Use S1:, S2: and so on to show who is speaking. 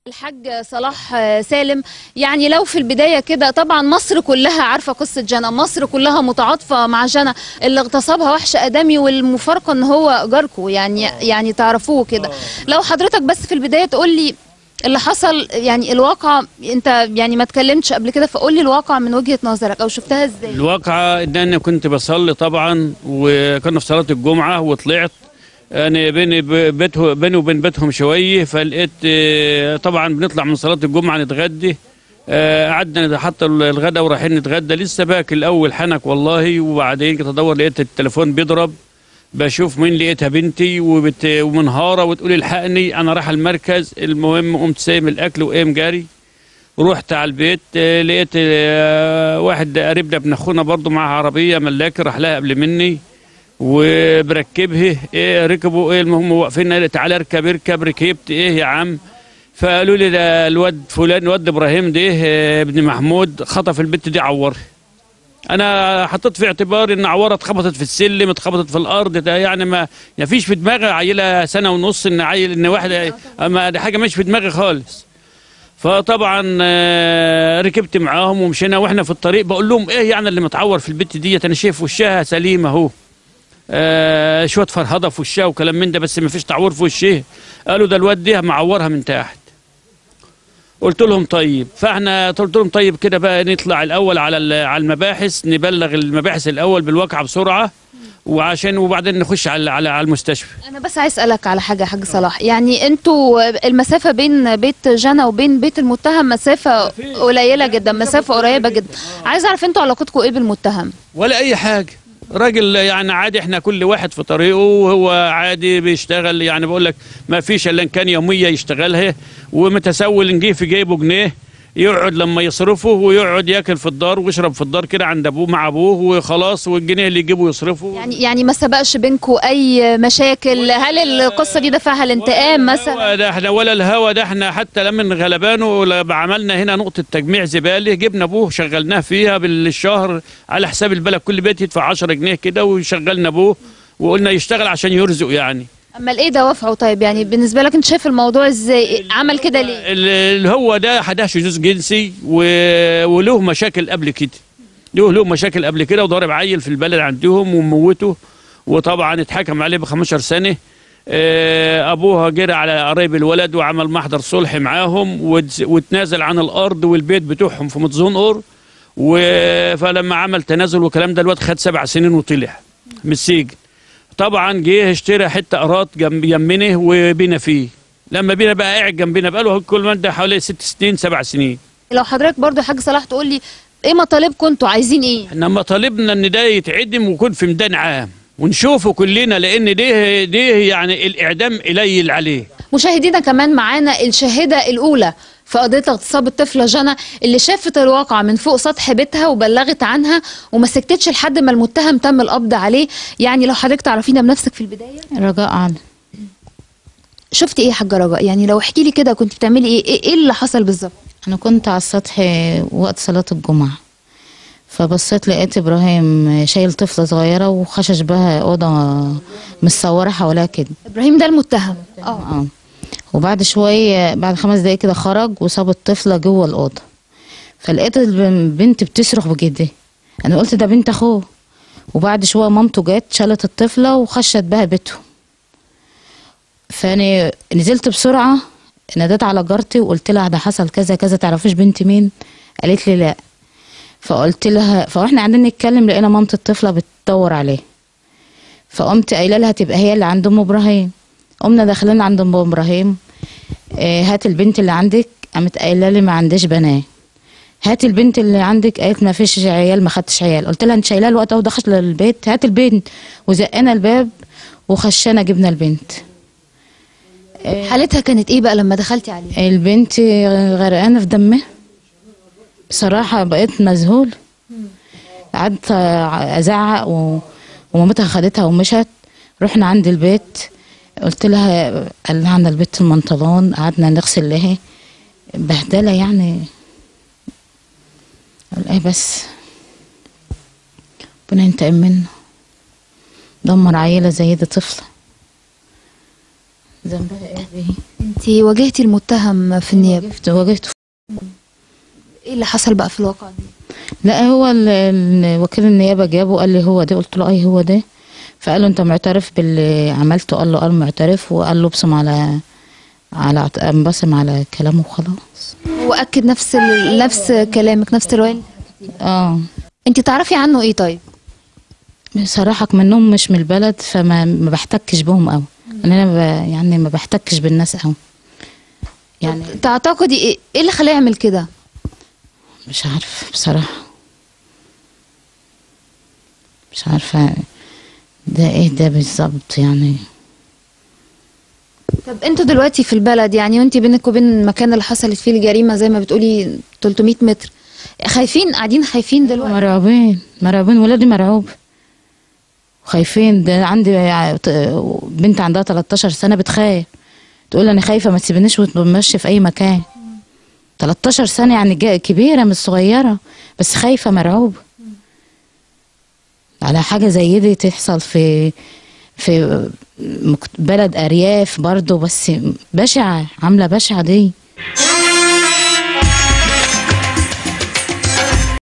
S1: الحاج صلاح سالم يعني لو في البداية كده طبعا مصر كلها عارفة قصة جنى مصر كلها متعاطفة مع جنى اللي اغتصبها وحش آدمي والمفارقة ان هو جاركو يعني يعني تعرفوه كده لو حضرتك بس في البداية تقول لي اللي حصل يعني الواقع انت يعني ما اتكلمتش قبل كده فقول لي الواقع من وجهة نظرك او شفتها ازاي
S2: الواقعة ان انا كنت بصلي طبعا وكنا في صلاة الجمعة وطلعت انا بيني ب- بيته بيني وبين بيتهم شويه فلقيت آه، طبعا بنطلع من صلاه الجمعه نتغدى آه، قعدنا حتى الغداء ورايحين نتغدى لسه باكل اول حنك والله وبعدين جيت ادور لقيت التليفون بيضرب بشوف مين لقيتها بنتي وبت... ومنهاره وتقول الحقني انا رايح المركز المهم قمت سايم الاكل وقام جاري رحت على البيت آه، لقيت آه، واحد قريبنا ابن اخونا برضه معاه عربيه ملاكي راح لها قبل مني وبركبها ايه ركبوا ايه المهم واقفين قال لي تعالى اركب اركب ركبت ايه يا عم فقالوا لي ده الواد فلان الواد ابراهيم ده آه، ابن محمود خطف البت دي عورها انا حطيت في اعتباري ان عوره اتخبطت في السلم اتخبطت في الارض ده يعني ما ما فيش في دماغي عيله سنه ونص ان عيل ان واحد اما دي حاجه مش في دماغي خالص فطبعا آه، ركبت معاهم ومشينا واحنا في الطريق بقول لهم ايه يعني اللي متعور في البت ديت انا شايف وشها سليم اهو آه شويه فرهضه في وشها وكلام من ده بس ما فيش تعور في وشها قالوا ده الواد ده معورها من تحت قلت لهم طيب فاحنا قلت لهم طيب كده بقى نطلع الاول على ال- على المباحث نبلغ المباحث الاول بالواقعه بسرعه وعشان وبعدين نخش على على على المستشفى
S1: انا بس عايز اسالك على حاجه يا حاج صلاح يعني انتوا المسافه بين بيت جنى وبين بيت المتهم مسافه قليله جدا مسافه قريبه جدا عايز اعرف انتوا علاقتكم ايه بالمتهم
S2: ولا اي حاجه راجل يعني عادي احنا كل واحد في طريقه وهو عادي بيشتغل يعني بقول لك ما فيش الا إن كان يوميه يشتغلها ومتسول نجيه في جيبه جنيه يقعد لما يصرفه ويقعد ياكل في الدار ويشرب في الدار كده عند ابوه مع ابوه وخلاص والجنيه اللي يجيبه يصرفه
S1: يعني يعني ما سبقش بينكم اي مشاكل هل القصه دي دفعها الانتقام مثلا
S2: الهوا ده احنا ولا الهوا ده احنا حتى لما من غلبانه لما عملنا هنا نقطة تجميع زبالة جبنا ابوه شغلناه فيها بالشهر على حساب البلد كل بيت يدفع 10 جنيه كده وشغلنا ابوه وقلنا يشتغل عشان يرزق يعني
S1: اما ايه دوافعه طيب يعني بالنسبه لك انت شايف الموضوع ازاي عمل كده ليه
S2: ال- ال- هو ده حداه شذوذ جنسي و... وله مشاكل قبل كده له له مشاكل قبل كده وضارب عيل في البلد عندهم وموته وطبعا اتحكم عليه ب 15 سنه آه، ابوها جرى على قرايب الولد وعمل محضر صلح معاهم وتز- وتنازل عن الارض والبيت بتوعهم في متزونقر و... فلما عمل تنازل والكلام ده الواد خد سبع سنين وطلع من السجن طبعا جه اشترى حته ارات جنب يمنه وبينا فيه لما بينا بقى قاعد جنبنا بقى له كل مده حوالي ست سنين سبع سنين
S1: لو حضرتك برضو يا حاج صلاح تقول لي ايه مطالبكم انتوا عايزين ايه
S2: احنا ما طالبنا ان ده يتعدم ويكون في ميدان عام ونشوفه كلنا لان ده ده يعني الاعدام قليل عليه
S1: مشاهدينا كمان معانا الشاهدة الأولى في قضية اغتصاب الطفلة جنى اللي شافت الواقع من فوق سطح بيتها وبلغت عنها وما سكتتش لحد ما المتهم تم القبض عليه يعني لو حضرتك تعرفينا بنفسك في البداية
S3: رجاء علي
S1: شفتي ايه يا حاجة رجاء يعني لو احكي لي كده كنت بتعملي ايه ايه إيه اللي حصل بالظبط
S3: انا كنت على السطح وقت صلاة الجمعة فبصيت لقيت ابراهيم شايل طفلة صغيرة وخشش بها اوضة متصورة حواليها كده
S1: ابراهيم ده المتهم اه
S3: اه وبعد شوية بعد خمس دقايق كده خرج وساب الطفلة جوه الأوضة فلقيت البنت بتصرخ بجد أنا قلت ده بنت أخوه وبعد شوية مامته جت شالت الطفلة وخشت بها بيته فأنا نزلت بسرعة ناديت على جارتي وقلت لها ده حصل كذا كذا تعرفيش بنت مين قالت لي لا فقلت لها فاحنا قاعدين نتكلم لقينا مامة الطفلة بتدور عليه فقمت قايله لها تبقى هي اللي عند ام ابراهيم قمنا داخلين عند ام ابراهيم آه، هات البنت اللي عندك قامت قايله لي ما عنديش بنات هات البنت اللي عندك قالت ما فيش عيال ما خدتش عيال قلت لها انت شايلاه الوقت اهو دخلت للبيت هات البنت وزقنا الباب وخشنا جبنا البنت
S1: حالتها كانت ايه بقى لما دخلتي عليها
S3: البنت غرقانه في دمها بصراحه بقيت مذهول قعدت ازعق و... ومامتها خدتها ومشت رحنا عند البيت قلت لها قلعنا البيت المنطلون قعدنا نغسل لها بهدله يعني قال ايه بس ربنا ينتقم منه دمر عيله زي دي طفله ذنبها ايه دي
S1: انت واجهتي المتهم في النيابه
S3: واجهته واجهته
S1: ايه اللي حصل بقى في الواقع دي
S3: لا هو ال- ال- وكيل النيابه جابه قال لي هو ده قلت له اي هو ده فقال له انت معترف باللي عملته قال له قال معترف وقال له ابصم على على قام بصم على كلامه وخلاص
S1: هو اكد نفس ال... نفس كلامك نفس الروايه
S3: اه
S1: انت تعرفي عنه ايه طيب
S3: بصراحة منهم مش من البلد فما ما بحتكش بهم قوي انا ب... يعني ما بحتكش بالناس قوي يعني
S1: تعتقدي ايه ايه اللي خلاه يعمل كده
S3: مش عارفة بصراحة مش عارفة ده ايه ده بالظبط يعني
S1: طب انتوا دلوقتي في البلد يعني وانت بينك وبين المكان اللي حصلت فيه الجريمه زي ما بتقولي 300 متر خايفين قاعدين خايفين دلوقتي
S3: مرعوبين مرعوبين ولادي مرعوب خايفين ده عندي ع- ط- بنت عندها 13 سنة بتخاف تقول انا خايفة ما تسيبنيش وتمشي في اي مكان 13 سنة يعني جا- كبيرة مش صغيرة بس خايفة مرعوبة على حاجة زي دي تحصل في في مك- بلد أرياف برضو بس بشعة عاملة بشعة دي